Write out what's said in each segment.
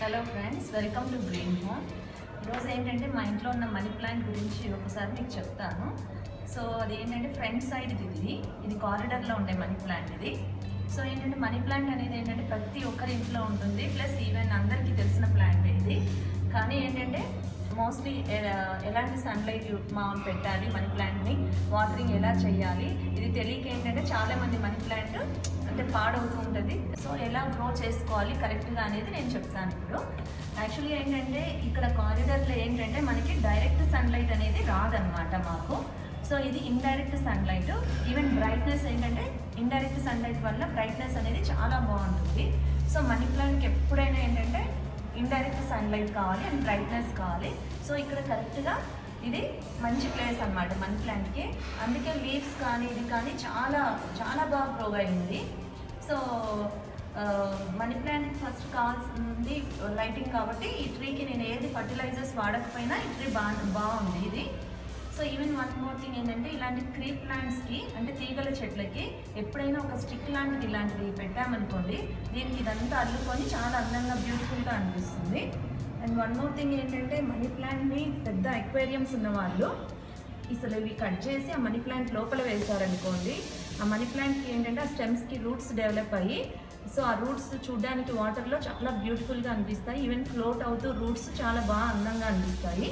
hello friends welcome to Green Home ఈరోజు ఏంటంటే మా ఇంట్లో ఉన్న మనీ ప్లాంట్ గురించి ఒకసారి మీకు చెప్తాను సో అది ఏంటంటే ఫ్రంట్ సైడ్ ఇది ఇది ఇది కారిడర్లో ఉండే మనీ ప్లాంట్ ఇది సో ఏంటంటే మనీ ప్లాంట్ అనేది ఏంటంటే ప్రతి ఒక్కరి ఇంట్లో ఉంటుంది ప్లస్ ఈవెన్ అందరికీ తెలిసిన ప్లాంట్ ఇది కానీ ఏంటంటే మోస్ట్లీ ఎలాంటి సన్లైట్ మామూలు పెట్టాలి మనీ ప్లాంట్ని వాటరింగ్ ఎలా చేయాలి ఇది తెలియక ఏంటంటే చాలామంది మనీ ప్లాంట్ అంటే పాడవుతూ ఉంటుంది సో ఎలా గ్రో చేసుకోవాలి కరెక్ట్గా అనేది నేను చెప్తాను ఇప్పుడు యాక్చువల్లీ ఏంటంటే ఇక్కడ కారిడర్లో ఏంటంటే మనకి డైరెక్ట్ సన్లైట్ అనేది రాదనమాట మాకు సో ఇది ఇండైరెక్ట్ సన్లైట్ ఈవెన్ బ్రైట్నెస్ ఏంటంటే ఇండైరెక్ట్ సన్లైట్ వల్ల బ్రైట్నెస్ అనేది చాలా బాగుంటుంది సో మనీ ప్లాంట్కి ఎప్పుడైనా ఏంటంటే ఇండైరెక్ట్ సన్లైట్ కావాలి అండ్ బ్రైట్నెస్ కావాలి సో ఇక్కడ కరెక్ట్గా ఇది మంచి ప్లేస్ అన్నమాట మనీ ప్లాంట్కి అందుకే లీవ్స్ కానీ ఇది కానీ చాలా చాలా బాగా గ్రో అయింది సో మనీ ప్లాంట్ ఫస్ట్ కావాల్సింది లైటింగ్ కాబట్టి ఈ ట్రీకి నేను ఏది ఫర్టిలైజర్స్ వాడకపోయినా ఈ ట్రీ బాగా బాగుంది ఇది so even one more thing ఏంటంటే ఇలాంటి క్రీప్ ప్లాంట్స్కి అంటే తీగల చెట్లకి ఎప్పుడైనా ఒక స్టిక్ లాంటిది ఇలాంటిది పెట్టామనుకోండి దీనికి ఇదంతా అల్లుకొని చాలా అందంగా బ్యూటిఫుల్గా అనిపిస్తుంది అండ్ వన్ మోర్ థింగ్ ఏంటంటే మనీ ప్లాంట్ని పెద్ద ఎక్వేరియంస్ ఉన్న వాళ్ళు అసలు ఇవి కట్ చేసి ఆ మనీ ప్లాంట్ లోపల వేశారనుకోండి ఆ మనీ ప్లాంట్కి ఏంటంటే ఆ స్టెమ్స్కి రూట్స్ డెవలప్ అయ్యి సో ఆ రూట్స్ చూడడానికి వాటర్లో చాలా బ్యూటిఫుల్గా అనిపిస్తాయి ఈవెన్ ఫ్లోట్ అవుతూ రూట్స్ చాలా బాగా అందంగా అనిపిస్తాయి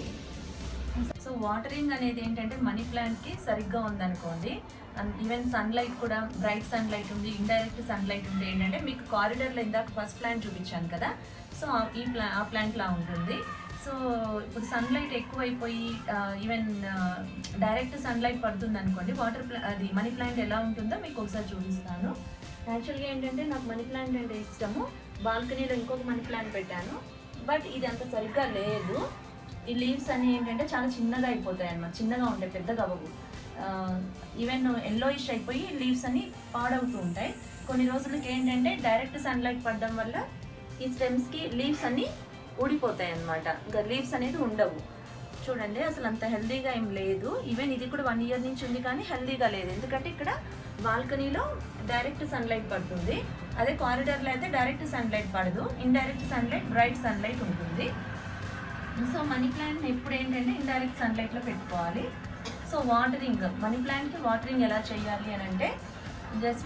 సో వాటరింగ్ అనేది ఏంటంటే మనీ ప్లాంట్కి సరిగ్గా ఉందనుకోండి ఈవెన్ సన్లైట్ కూడా బ్రైట్ సన్లైట్ ఉంది ఇండైరెక్ట్ సన్లైట్ ఉంది ఏంటంటే మీకు కారిడర్లో ఇందాక ఫస్ట్ ప్లాంట్ చూపించాను కదా సో ఆ- ఈ ప్లా ఆ ప్లాంట్లా ఉంటుంది సో ఇప్పుడు సన్లైట్ ఎక్కువైపోయి ఈవెన్ డైరెక్ట్ సన్లైట్ పడుతుంది అనుకోండి వాటర్ ప్లా అది మనీ ప్లాంట్ ఎలా ఉంటుందో మీకు ఒకసారి చూపిస్తాను యాక్చువల్గా ఏంటంటే నాకు మనీ ప్లాంట్ అంటే ఇష్టము బాల్కనీలో ఇంకొక మనీ ప్లాంట్ పెట్టాను బట్ ఇది అంత సరిగ్గా లేదు ఈ లీవ్స్ అన్ని ఏంటంటే చాలా చిన్నగా అయిపోతాయి అన్నమాట చిన్నగా ఉంటాయి పెద్దగా అవ్వవు ఈవెన్ ఎల్లోయిష్ అయిపోయి లీవ్స్ అన్ని పాడవుతూ ఉంటాయి కొన్ని రోజులకి ఏంటంటే డైరెక్ట్ సన్లైట్ పడడం వల్ల ఈ స్టెమ్స్కి లీవ్స్ అన్ని ఊడిపోతాయి అన్నమాట ఇంకా లీవ్స్ అనేది ఉండవు చూడండి అసలు అంత హెల్దీగా ఏం లేదు ఈవెన్ ఇది కూడా వన్ ఇయర్ నుంచి ఉంది కానీ హెల్దీగా లేదు ఎందుకంటే ఇక్కడ బాల్కనీలో డైరెక్ట్ సన్లైట్ పడుతుంది అదే కారిడార్లో అయితే డైరెక్ట్ సన్లైట్ పడదు ఇండైరెక్ట్ సన్లైట్ బ్రైట్ సన్లైట్ ఉంటుంది సో మనీ ప్లాంట్ ఎప్పుడు ఏంటంటే ఇండైరెక్ట్ సన్లైట్లో పెట్టుకోవాలి సో వాటరింగ్ మనీ ప్లాంట్కి వాటరింగ్ ఎలా చేయాలి అని అంటే జస్ట్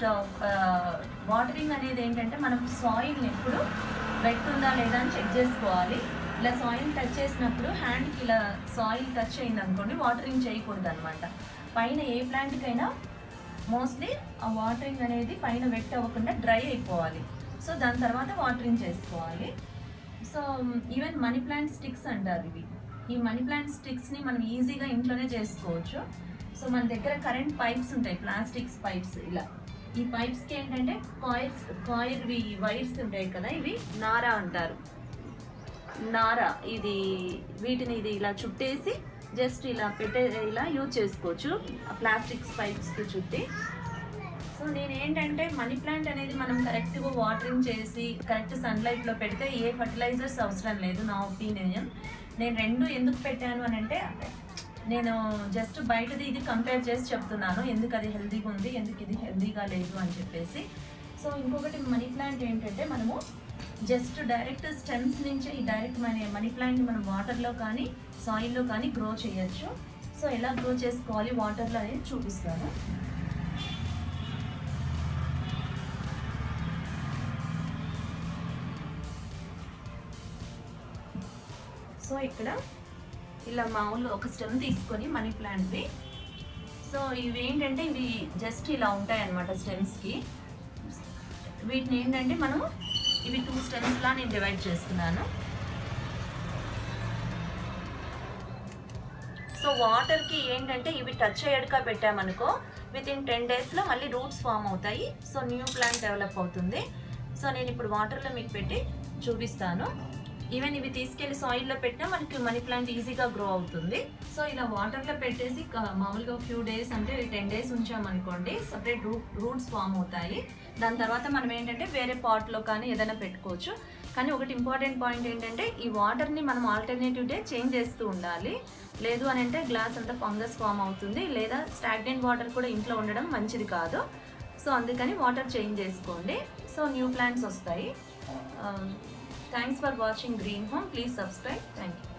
వాటరింగ్ అనేది ఏంటంటే మనం సాయిల్ని ఎప్పుడు వెట్ ఉందా లేదా అని చెక్ చేసుకోవాలి ఇలా సాయిల్ టచ్ చేసినప్పుడు హ్యాండ్కి ఇలా సాయిల్ టచ్ అయింది అనుకోండి వాటరింగ్ చేయకూడదు అనమాట పైన ఏ ప్లాంట్కైనా మోస్ట్లీ ఆ వాటరింగ్ అనేది పైన వెట్ అవ్వకుండా డ్రై అయిపోవాలి సో దాని తర్వాత వాటరింగ్ చేసుకోవాలి so even money plant sticks అంటారు ఇవి ఈ మనీ ప్లాంట్ స్టిక్స్ని మనం ఈజీగా ఇంట్లోనే చేసుకోవచ్చు సో మన దగ్గర కరెంట్ పైప్స్ ఉంటాయి ప్లాస్టిక్స్ పైప్స్ ఇలా ఈ పైప్స్కి ఏంటంటే కాయిల్స్ కాయిల్వి వైర్స్ ఉంటాయి కదా ఇవి నారా అంటారు నారా ఇది వీటిని ఇది ఇలా చుట్టేసి జస్ట్ ఇలా పెట్టే ఇలా యూజ్ చేసుకోవచ్చు ఆ ప్లాస్టిక్స్ పైప్స్కి చుట్టి సో నేను ఏంటంటే మనీ ప్లాంట్ అనేది మనం కరెక్ట్గా వాటరింగ్ చేసి కరెక్ట్ సన్లైట్లో పెడితే ఏ ఫర్టిలైజర్స్ అవసరం లేదు నా ఒపీనియన్ నేను రెండు ఎందుకు పెట్టాను అని అంటే నేను జస్ట్ బయటది ఇది కంపేర్ చేసి చెప్తున్నాను ఎందుకు అది హెల్తీగా ఉంది ఎందుకు ఇది హెల్తీగా లేదు అని చెప్పేసి సో ఇంకొకటి మనీ ప్లాంట్ ఏంటంటే మనము జస్ట్ డైరెక్ట్ స్టెమ్స్ నుంచే ఈ డైరెక్ట్ మన మనీ ప్లాంట్ మనం వాటర్లో కానీ సాయిల్లో కానీ గ్రో చేయొచ్చు సో ఎలా గ్రో చేసుకోవాలి వాటర్లో అనేది చూపిస్తాను సో ఇక్కడ ఇలా మామూలు ఒక స్టెమ్ తీసుకొని మనీ ప్లాంట్వి సో ఇవి ఏంటంటే ఇవి జస్ట్ ఇలా ఉంటాయి అన్నమాట స్టెమ్స్కి వీటిని ఏంటంటే మనం ఇవి టూ స్టెమ్స్లా నేను డివైడ్ చేస్తున్నాను సో వాటర్కి ఏంటంటే ఇవి టచ్ అయ్యడుగా పెట్టామనుకో విత్ ఇన్ టెన్ డేస్లో మళ్ళీ రూట్స్ ఫామ్ అవుతాయి సో న్యూ ప్లాంట్ డెవలప్ అవుతుంది సో నేను ఇప్పుడు వాటర్లో మీకు పెట్టి చూపిస్తాను ఈవెన్ ఇవి తీసుకెళ్లి సాయిల్లో పెట్టినా మనకి మనీ ప్లాంట్ ఈజీగా గ్రో అవుతుంది సో ఇలా వాటర్లో పెట్టేసి క- మామూలుగా ఫ్యూ డేస్ అంటే టెన్ డేస్ ఉంచామనుకోండి సపరేట్ రూట్ రూట్స్ ఫామ్ అవుతాయి దాని తర్వాత మనం ఏంటంటే వేరే పాట్లో కానీ ఏదైనా పెట్టుకోవచ్చు కానీ ఒకటి ఇంపార్టెంట్ పాయింట్ ఏంటంటే ఈ వాటర్ని మనం ఆల్టర్నేటివ్ డే చేంజ్ చేస్తూ ఉండాలి లేదు అని అంటే గ్లాస్ అంతా ఫంగస్ ఫామ్ అవుతుంది లేదా స్టాగ్నెంట్ వాటర్ కూడా ఇంట్లో ఉండడం మంచిది కాదు సో అందుకని వాటర్ చేంజ్ చేసుకోండి సో న్యూ ప్లాంట్స్ వస్తాయి thanks for watching Green Home please subscribe thank you